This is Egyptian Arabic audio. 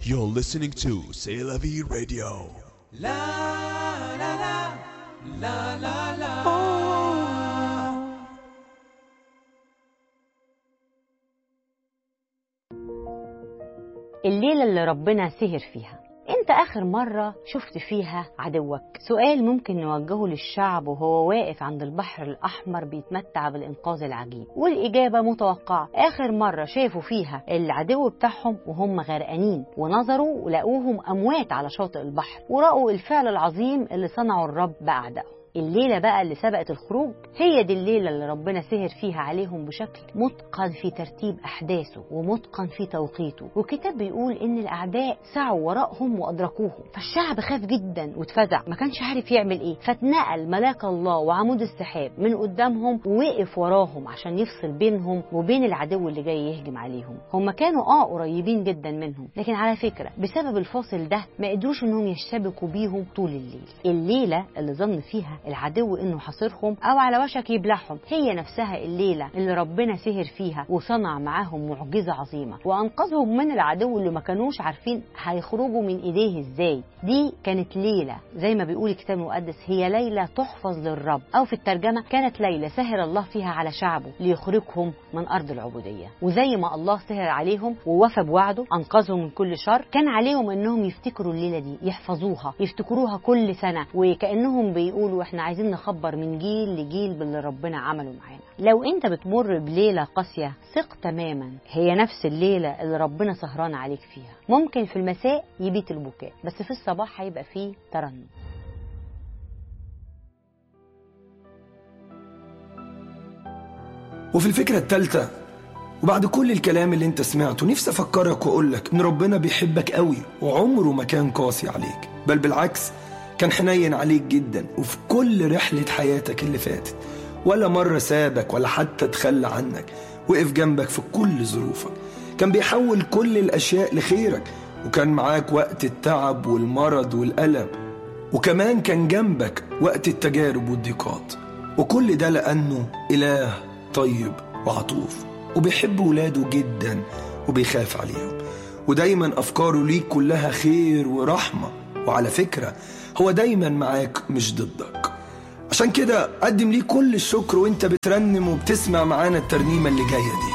You're listening to C'est la vie radio. الليلة اللي ربنا سهر فيها انت اخر مرة شفت فيها عدوك سؤال ممكن نوجهه للشعب وهو واقف عند البحر الاحمر بيتمتع بالانقاذ العجيب والاجابة متوقعة اخر مرة شافوا فيها العدو بتاعهم وهم غرقانين ونظروا ولقوهم اموات على شاطئ البحر ورأوا الفعل العظيم اللي صنعه الرب باعدائهم الليلة بقى اللي سبقت الخروج هي دي الليلة اللي ربنا سهر فيها عليهم بشكل متقن في ترتيب أحداثه ومتقن في توقيته والكتاب بيقول إن الأعداء سعوا وراءهم وأدركوهم فالشعب خاف جدا واتفزع ما كانش عارف يعمل إيه فاتنقل ملاك الله وعمود السحاب من قدامهم ووقف وراهم عشان يفصل بينهم وبين العدو اللي جاي يهجم عليهم هم كانوا اه قريبين جدا منهم لكن على فكرة بسبب الفاصل ده ما قدروش انهم يشتبكوا بيهم طول الليل الليلة اللي ظن فيها العدو انه حاصرهم او على وشك يبلعهم هي نفسها الليله اللي ربنا سهر فيها وصنع معاهم معجزه عظيمه وانقذهم من العدو اللي ما كانوش عارفين هيخرجوا من ايديه ازاي دي كانت ليله زي ما بيقول الكتاب المقدس هي ليله تحفظ للرب او في الترجمه كانت ليله سهر الله فيها على شعبه ليخرجهم من ارض العبوديه وزي ما الله سهر عليهم ووفى بوعده انقذهم من كل شر كان عليهم انهم يفتكروا الليله دي يحفظوها يفتكروها كل سنه وكانهم بيقولوا احنا عايزين نخبر من جيل لجيل باللي ربنا عمله معانا لو انت بتمر بليله قاسيه ثق تماما هي نفس الليله اللي ربنا سهران عليك فيها ممكن في المساء يبيت البكاء بس في الصباح هيبقى فيه ترنم وفي الفكرة التالتة وبعد كل الكلام اللي انت سمعته نفسي افكرك واقول لك ان ربنا بيحبك قوي وعمره ما كان قاسي عليك بل بالعكس كان حنين عليك جدا وفي كل رحلة حياتك اللي فاتت ولا مرة سابك ولا حتى تخلى عنك وقف جنبك في كل ظروفك كان بيحول كل الأشياء لخيرك وكان معاك وقت التعب والمرض والألم وكمان كان جنبك وقت التجارب والضيقات وكل ده لأنه إله طيب وعطوف وبيحب ولاده جدا وبيخاف عليهم ودايما أفكاره ليك كلها خير ورحمة وعلى فكرة هو دايما معاك مش ضدك عشان كده قدم ليه كل الشكر وانت بترنم وبتسمع معانا الترنيمة اللي جاية دي